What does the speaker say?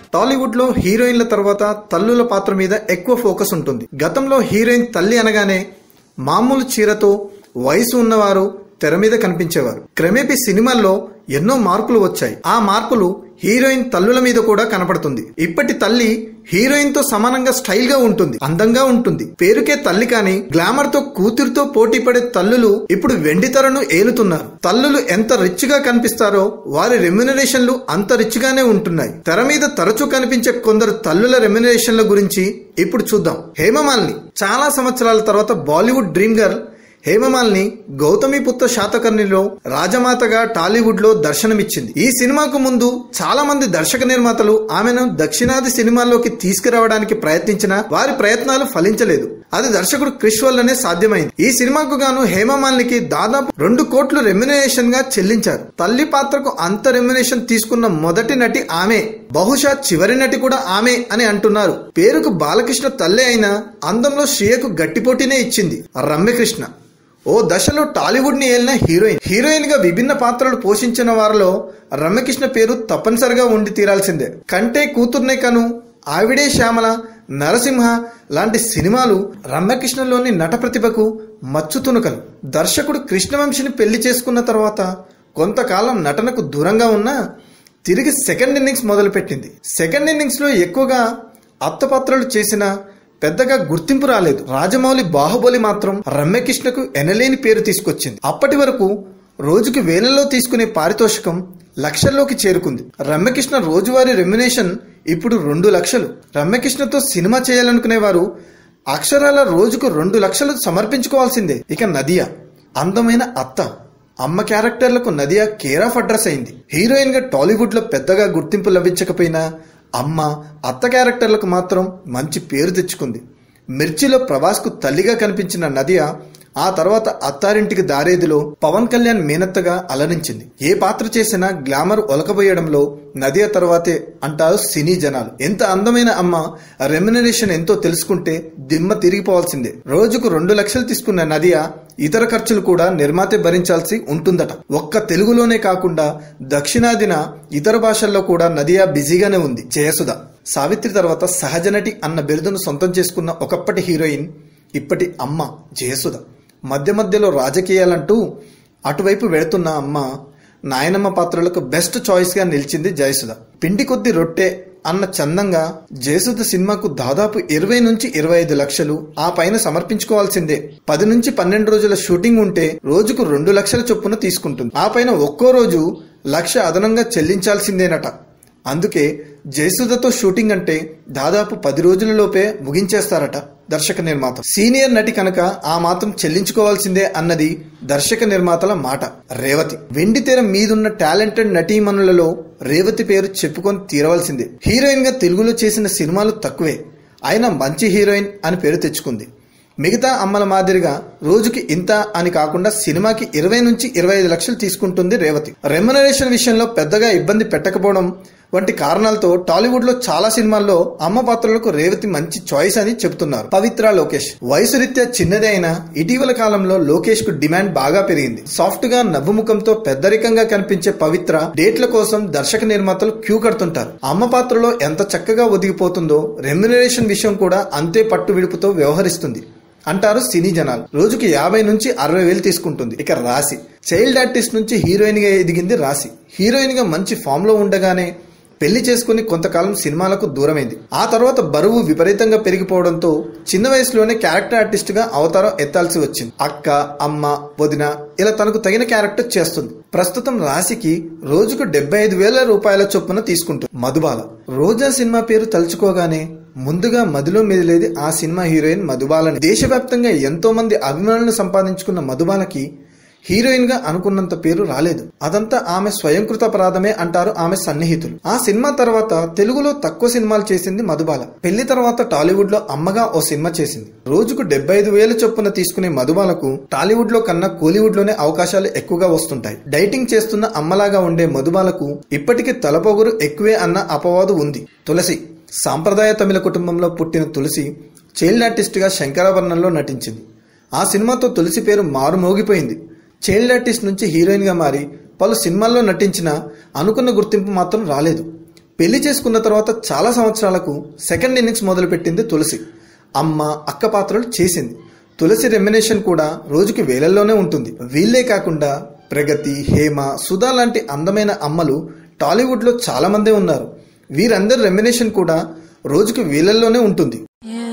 టాలీవుడ్ లో హీరోయిన్ల తర్వాత తల్లుల పాత్ర మీద ఎక్కువ ఫోకస్ ఉంటుంది గతంలో హీరోయిన్ తల్లి అనగానే మామూలు చీరతో వయసు ఉన్నవారు తెర మీద కనిపించేవారు క్రమేపీ సినిమాల్లో ఎన్నో మార్పులు వచ్చాయి ఆ మార్పులు హీరోయిన్ తల్లుల మీద కూడా కనపడుతుంది ఇప్పటి తల్లి హీరోయిన్ తో సమానంగా స్టైల్ గా ఉంటుంది అందంగా ఉంటుంది పేరుకే తల్లి కాని గ్లామర్ తో కూతురుతో పోటీ పడే తల్లులు ఇప్పుడు వెండి తెరను ఏలుతున్నారు తల్లులు ఎంత రిచ్ గా కనిపిస్తారో వారి రెమ్యునరేషన్లు అంత రిచ్ గానే ఉంటున్నాయి తెర మీద తరచూ కనిపించే కొందరు తల్లుల రెమ్యునరేషన్ల గురించి ఇప్పుడు చూద్దాం హేమమాలిని చాలా సంవత్సరాల తర్వాత Bollywood dream girl Hemamalini Gautamiputra శాతకర్ణిలో రాజమాతగా టాలీవుడ్ లో దర్శనమిచ్చింది ఈ సినిమాకు ముందు చాలా మంది దర్శక నిర్మాతలు ఆమెను దక్షిణాది సినిమాల్లోకి తీసుకురావడానికి ప్రయత్నించినా వారి ప్రయత్నాలు ఫలించలేదు అది దర్శకుడు క్రిష్ వల్లనే సాధ్యమైంది ఈ సినిమాకు గాను హేమమాలినికి దాదాపు రెండు కోట్లు రెమ్యునరేషన్ గా చెల్లించారు తల్లి పాత్రకు అంత రెమ్యునరేషన్ తీసుకున్న మొదటి నటి ఆమె బహుశా చివరి నటి కూడా ఆమె అని అంటున్నారు పేరుకు బాలకృష్ణ తల్లి అయినా అందంలో శ్రియకు గట్టిపోటీనే ఇచ్చింది రమ్యకృష్ణ ఓ దశలో టాలీవుడ్ ని ఏలిన హీరోయిన్ హీరోయిన్ గా విభిన్న పాత్రలు పోషించిన వారిలో రమ్యకృష్ణ పేరు తప్పనిసరిగా ఉండి తీరాల్సిందే కంటే కూతుర్నే కను ఆవిడే శ్యామల నరసింహ లాంటి సినిమాలు రమ్యకృష్ణలోని నట ప్రతిభకు మచ్చు తునకలు దర్శకుడు కృష్ణవంశిని పెళ్లి చేసుకున్న తర్వాత కొంతకాలం నటనకు దూరంగా ఉన్నా తిరిగి సెకండ్ ఇన్నింగ్స్ మొదలుపెట్టింది సెకండ్ ఇన్నింగ్స్ లో ఎక్కువగా అత్తపాత్రలు చేసిన పెద్దగా గుర్తింపు రాలేదు రాజమౌళి బాహుబలి మాత్రం రమ్యకృష్ణకు ఎనలేని పేరు తీసుకొచ్చింది అప్పటి వరకు రోజుకి వేలల్లో తీసుకునే పారితోషికం లక్షల్లోకి చేరుకుంది రమ్యకృష్ణ రోజువారీ రెమ్యునేషన్ ఇప్పుడు రెండు లక్షలు రమ్యకృష్ణతో సినిమా చేయాలనుకునే వారు అక్షరాల రోజుకు రెండు లక్షలు సమర్పించుకోవాల్సిందే ఇక నదియా అందమైన అత్త అమ్మ క్యారెక్టర్లకు నదియా కేర్ ఆఫ్ అడ్రస్ అయింది హీరోయిన్ గా టాలీవుడ్ లో పెద్దగా గుర్తింపు లభించకపోయినా అమ్మ అత్త క్యారెక్టర్లకు మాత్రం మంచి పేరు తెచ్చుకుంది మిర్చిలో ప్రభాస్ కు తల్లిగా కనిపించిన నదియా ఆ తర్వాత అత్తారింటికి దారేదిలో పవన్ కళ్యాణ్ మేనత్తగా అలరించింది ఏ పాత్ర చేసినా గ్లామర్ ఒలకబోయడంలో నదియా తర్వాతే అంటారు సినీ జనాలు ఎంత అందమైన అమ్మ రెమ్యునరేషన్ ఎంతో తెలుసుకుంటే దిమ్మ తిరిగిపోవాల్సిందే రోజుకు రెండు లక్షలు తీసుకున్న నదియా ఇతర ఖర్చులు కూడా నిర్మాతే భరించాల్సి ఉంటుందట ఒక్క తెలుగులోనే కాకుండా దక్షిణాదిన ఇతర భాషల్లో కూడా నదియా బిజీగానే ఉంది జయసుధ సావిత్రి తర్వాత సహజనటి అన్న బిరుదును సొంతం చేసుకున్న ఒకప్పటి హీరోయిన్ ఇప్పటి అమ్మ జయసుధ మధ్య మధ్యలో రాజకీయాలంటూ అటువైపు వెళుతున్న అమ్మ నాయనమ్మ పాత్రలకు బెస్ట్ చాయిస్ గా నిలిచింది జయసుధ పిండి కొద్ది రొట్టె అన్న చందంగా జయసుధ సినిమాకు దాదాపు ఇరవై నుంచి ఇరవై ఐదు లక్షలు ఆ పైన సమర్పించుకోవాల్సిందే పది నుంచి పన్నెండు రోజుల షూటింగ్ ఉంటే రోజుకు రెండు లక్షల చొప్పున తీసుకుంటుంది ఆ పైన ఒక్కో రోజు లక్ష అదనంగా చెల్లించాల్సిందేనట అందుకే జయసుధతో షూటింగ్ అంటే దాదాపు పది రోజులలోపే ముగించేస్తారట దర్శక నిర్మాత సీనియర్ నటి కనుక ఆ మాత్రం చెల్లించుకోవాల్సిందే అన్నది దర్శక నిర్మాతల మాట రేవతి వెండి తెర మీదున్న టాలెంటెడ్ నటీమణులలో రేవతి పేరు చెప్పుకొని తీరవలసిందే హీరోయిన్ గా తెలుగులో చేసిన సినిమాలు తక్కువే అయినా మంచి హీరోయిన్ అని పేరు తెచ్చుకుంది మిగతా అమ్మల మాదిరిగా రోజుకి ఇంత అని కాకుండా సినిమాకి ఇరవై నుంచి ఇరవై ఐదు లక్షలు తీసుకుంటుంది రేవతి రెమ్యునరేషన్ విషయంలో పెద్దగా ఇబ్బంది పెట్టకపోవడం వంటి కారణాలతో టాలీవుడ్ లో చాలా సినిమాల్లో అమ్మ పాత్రలకు రేవతి మంచి చాయిస్ అని చెబుతున్నారు పవిత్ర లోకేష్ వయసు రీత్యా చిన్నదే అయినా ఇటీవల కాలంలో లోకేష్ కు డిమాండ్ బాగా పెరిగింది సాఫ్ట్ గా నవ్వుముఖంతో పెద్దరికంగా కనిపించే పవిత్ర డేట్ల కోసం దర్శక నిర్మాతలు క్యూ కడుతుంటారు అమ్మ పాత్రలో ఎంత చక్కగా ఒదిగిపోతుందో రెమ్యునరేషన్ విషయం కూడా అంతే పట్టు విడుపుతో వ్యవహరిస్తుంది అంటారు సినీ జనాలు రోజుకి యాభై నుంచి అరవై వేలు తీసుకుంటుంది ఇక రాశి చైల్డ్ ఆర్టిస్ట్ నుంచి హీరోయిన్ గా ఎదిగింది రాశి హీరోయిన్ గా మంచి ఫామ్ లో ఉండగానే పెళ్లి చేసుకుని కొంతకాలం సినిమాలకు దూరమైంది ఆ తర్వాత బరువు విపరీతంగా పెరిగిపోవడంతో చిన్న వయసులోనే క్యారెక్టర్ ఆర్టిస్ట్ గా అవతారం ఎత్తాల్సి వచ్చింది అక్క అమ్మ వదిన ఇలా తనకు తగిన క్యారెక్టర్ చేస్తుంది ప్రస్తుతం రాశికి రోజుకు డెబ్బై ఐదు వేల రూపాయల చొప్పున తీసుకుంటుంది మధుబాల రోజా సినిమా పేరు తలుచుకోగానే ముందుగా మదిలో మెదిలేది ఆ సినిమా హీరోయిన్ మధుబాలని దేశవ్యాప్తంగా ఎంతో మంది అభిమానులను సంపాదించుకున్న మధుబాలకి హీరోయిన్ గా అనుకున్నంత పేరు రాలేదు అదంతా ఆమె స్వయంకృతాపరాధమే అంటారు ఆమె సన్నిహితులు ఆ సినిమా తర్వాత తెలుగులో తక్కువ సినిమాలు చేసింది మధుబాల పెళ్లి తర్వాత టాలీవుడ్ లో అమ్మగా ఓ సినిమా చేసింది రోజుకు డెబ్బై ఐదు వేల చొప్పున తీసుకునే మధుబాలకు టాలీవుడ్ లో కన్నా కోలీవుడ్ లోనే అవకాశాలు ఎక్కువగా వస్తుంటాయి డైటింగ్ చేస్తున్న అమ్మలాగా ఉండే మధుబాలకు ఇప్పటికీ తలపొగురు ఎక్కువే అన్న అపవాదు ఉంది తులసి సాంప్రదాయ తమిళ కుటుంబంలో పుట్టిన తులసి చైల్డ్ ఆర్టిస్ట్ గా శంకరాభరణంలో నటించింది ఆ సినిమాతో తులసి పేరు మారుమోగిపోయింది చైల్డ్ ఆర్టిస్ట్ నుంచి హీరోయిన్ గా మారి పలు సినిమాల్లో నటించిన అనుకున్న గుర్తింపు మాత్రం రాలేదు పెళ్లి చేసుకున్న తర్వాత చాలా సంవత్సరాలకు సెకండ్ ఇన్నింగ్స్ మొదలుపెట్టింది తులసి అమ్మ అక్క పాత్రలు చేసింది తులసి రెమ్యునేషన్ కూడా రోజుకి వేలల్లోనే ఉంటుంది వీళ్ళే కాకుండా ప్రగతి హేమ సుధా లాంటి అందమైన అమ్మలు టాలీవుడ్లో చాలా మందే ఉన్నారు వీరందరి రెమ్యునేషన్ కూడా రోజుకి వేలల్లోనే ఉంటుంది Yeah.